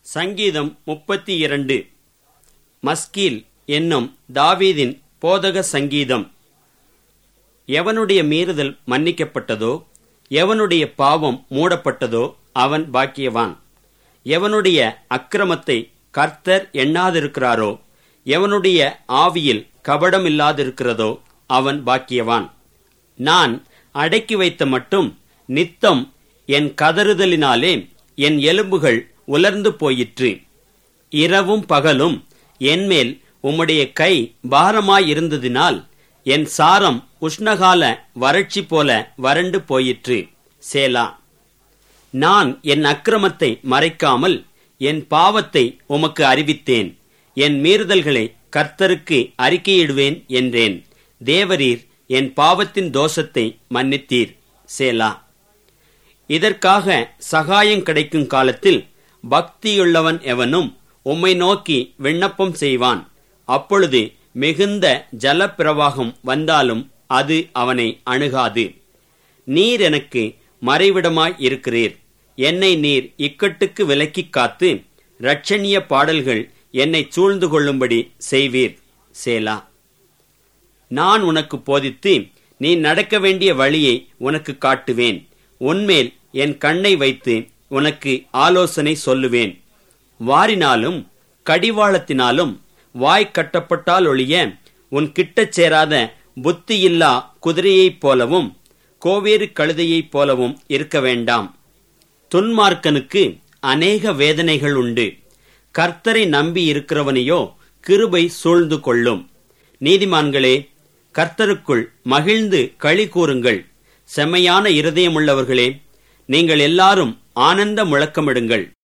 சங்கீதம் முப்பத்தி இரண்டு மஸ்கீல் என்னும் தாவீதின் போதக சங்கீதம் எவனுடைய மீறுதல் மன்னிக்கப்பட்டதோ எவனுடைய பாவம் மூடப்பட்டதோ அவன் பாக்கியவான் எவனுடைய அக்கிரமத்தை கர்த்தர் எண்ணாதிருக்கிறாரோ எவனுடைய ஆவியில் கபடம் இல்லாதிருக்கிறதோ அவன் பாக்கியவான் நான் அடக்கி வைத்த மட்டும் நித்தம் என் கதறுதலினாலே என் எலும்புகள் உலர்ந்து போயிற்று இரவும் பகலும் என்மேல் உம்முடைய கை பாரமாயிருந்ததினால் என் சாரம் உஷ்ணகால வறட்சி போல வறண்டு போயிற்று சேலா நான் என் அக்கிரமத்தை மறைக்காமல் என் பாவத்தை உமக்கு அறிவித்தேன் என் மீறுதல்களை கர்த்தருக்கு அறிக்கையிடுவேன் என்றேன் தேவரீர் என் பாவத்தின் தோஷத்தை மன்னித்தீர் சேலா இதற்காக சகாயம் கிடைக்கும் காலத்தில் பக்தியுள்ளவன் எவனும் உம்மை நோக்கி விண்ணப்பம் செய்வான் அப்பொழுது மிகுந்த ஜலப்பிரவாகம் வந்தாலும் அது அவனை அணுகாது நீர் எனக்கு மறைவிடமாய் இருக்கிறீர் என்னை நீர் இக்கட்டுக்கு விலக்கிக் காத்து இரட்சணிய பாடல்கள் என்னை சூழ்ந்து கொள்ளும்படி செய்வீர் சேலா நான் உனக்கு போதித்து நீ நடக்க வேண்டிய வழியை உனக்கு காட்டுவேன் உன்மேல் என் கண்ணை வைத்து உனக்கு ஆலோசனை சொல்லுவேன் வாரினாலும் கடிவாளத்தினாலும் வாய் கட்டப்பட்டால் ஒழிய உன் கிட்டச் சேராத புத்தியில்லா குதிரையைப் போலவும் கோவேறு கழுதையைப் போலவும் இருக்க வேண்டாம் துன்மார்க்கனுக்கு அநேக வேதனைகள் உண்டு கர்த்தரை நம்பி இருக்கிறவனையோ கிருபை சூழ்ந்து கொள்ளும் நீதிமான்களே கர்த்தருக்குள் மகிழ்ந்து களி கூறுங்கள் செம்மையான இருதயமுள்ளவர்களே நீங்கள் எல்லாரும் ஆனந்த முழக்கமிடுங்கள்